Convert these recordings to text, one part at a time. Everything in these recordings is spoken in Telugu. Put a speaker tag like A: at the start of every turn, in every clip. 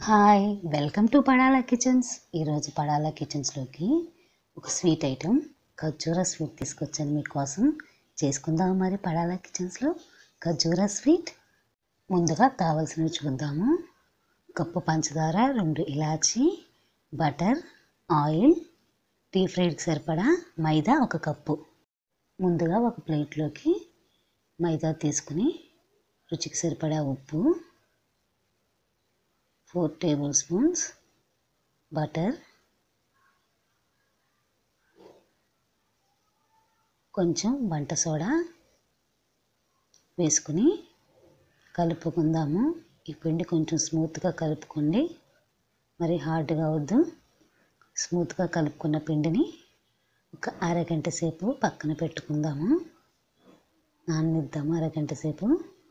A: hi welcome to Padala kitchens ఈరోజు పడాలా కిచెన్స్లోకి ఒక స్వీట్ ఐటెం ఖర్జూరా స్వీట్ తీసుకొచ్చాను మీకోసం చేసుకుందాము మరి పడాలా కిచెన్స్లో ఖర్జూరా స్వీట్ ముందుగా కావాల్సినవి చూద్దాము కప్పు పంచదార రెండు ఇలాచి బటర్ ఆయిల్ టీ ఫ్రైడ్కి సరిపడా మైదా ఒక కప్పు ముందుగా ఒక ప్లేట్లోకి మైదా తీసుకుని రుచికి సరిపడా ఉప్పు ఫోర్ టేబుల్ స్పూన్స్ బటర్ కొంచెం వంట సోడా వేసుకుని కలుపుకుందాము ఈ పిండి కొంచెం స్మూత్గా కలుపుకోండి మరి హార్డ్గా వద్దు స్మూత్గా కలుపుకున్న పిండిని ఒక అరగంట సేపు పక్కన పెట్టుకుందాము నాననిద్దాము అరగంట సేపు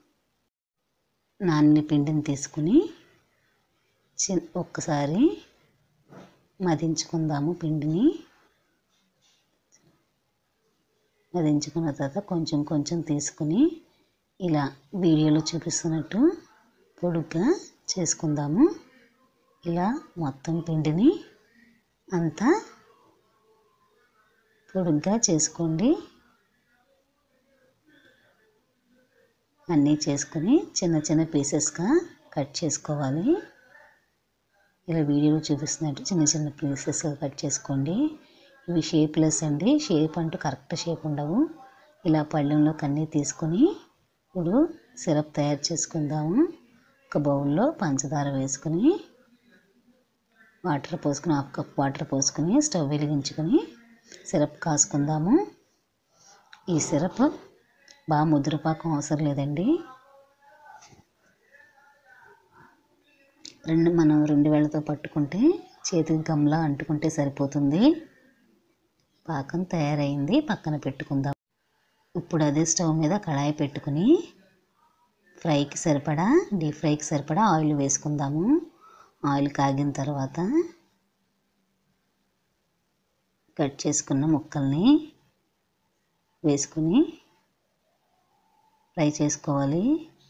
A: నాన్ని పిండిని తీసుకుని చి ఒక్కసారి మదించుకుందాము పిండిని మదించుకున్న తర్వాత కొంచెం కొంచెం తీసుకుని ఇలా వీడియోలో చూపిస్తున్నట్టు పొడుగ్గా చేసుకుందాము ఇలా మొత్తం పిండిని అంతా పొడుగ్గా చేసుకోండి అన్నీ చేసుకుని చిన్న చిన్న పీసెస్గా కట్ చేసుకోవాలి ఇలా వీడియోలో చూపిస్తున్నట్టు చిన్న చిన్న పీసెస్గా కట్ చేసుకోండి ఇవి షేప్లెస్ అండి షేప్ అంటూ కరెక్ట్ షేప్ ఉండవు ఇలా పళ్ళెంలోకి అన్నీ తీసుకొని ఇప్పుడు సిరప్ తయారు చేసుకుందాము ఒక బౌల్లో పంచదార వేసుకుని వాటర్ పోసుకుని హాఫ్ కప్ వాటర్ పోసుకుని స్టవ్ వెలిగించుకొని సిరప్ కాసుకుందాము ఈ సిరప్ బాగా ముద్రపాకం అవసరం లేదండి రెండు మనం రెండు వేళ్ళతో పట్టుకుంటే చేతికి గమ్లా అంటుకుంటే సరిపోతుంది పాకం తయారైంది పక్కన పెట్టుకుందాం ఇప్పుడు అదే స్టవ్ మీద కళాయి పెట్టుకుని ఫ్రైకి సరిపడా డీప్ ఫ్రైకి సరిపడా ఆయిల్ వేసుకుందాము ఆయిల్ కాగిన తర్వాత కట్ చేసుకున్న ముక్కల్ని వేసుకుని ఫ్రై చేసుకోవాలి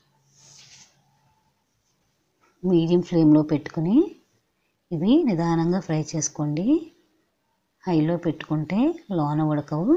A: మీడియం ఫ్లేమ్లో పెట్టుకుని ఇవి నిదానంగా ఫ్రై చేసుకోండి హైలో పెట్టుకుంటే లోన ఉడకవు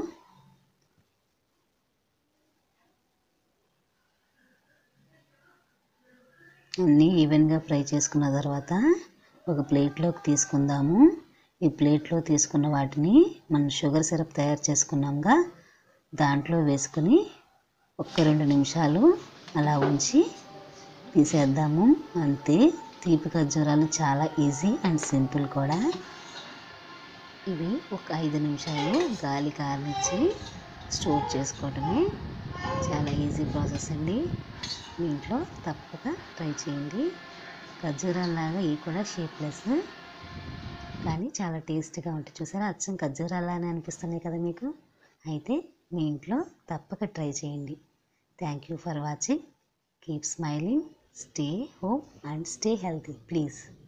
A: అన్నీ ఈవెన్గా ఫ్రై చేసుకున్న తర్వాత ఒక ప్లేట్లోకి తీసుకుందాము ఈ ప్లేట్లో తీసుకున్న వాటిని మనం షుగర్ సిరప్ తయారు చేసుకున్నాంగా దాంట్లో వేసుకుని ఒక్క రెండు నిమిషాలు అలా ఉంచి తీసేద్దాము అంతే తీపి ఖర్జూరాలు చాలా ఈజీ అండ్ సింపుల్ కూడా ఇవి ఒక ఐదు నిమిషాలు గాలి కారనిచ్చి స్టోర్ చేసుకోవడమే చాలా ఈజీ ప్రాసెస్ అండి మీ ఇంట్లో తప్పక ట్రై చేయండి ఖర్జూరాల్లాగా ఇవి కూడా షేప్లెస్ కానీ చాలా టేస్టీగా ఉంటాయి చూసారా అచ్చం ఖర్జూరాలానే అనిపిస్తున్నాయి కదా మీకు అయితే మీ ఇంట్లో తప్పక ట్రై చేయండి thank you for watching keep smiling stay home and stay healthy please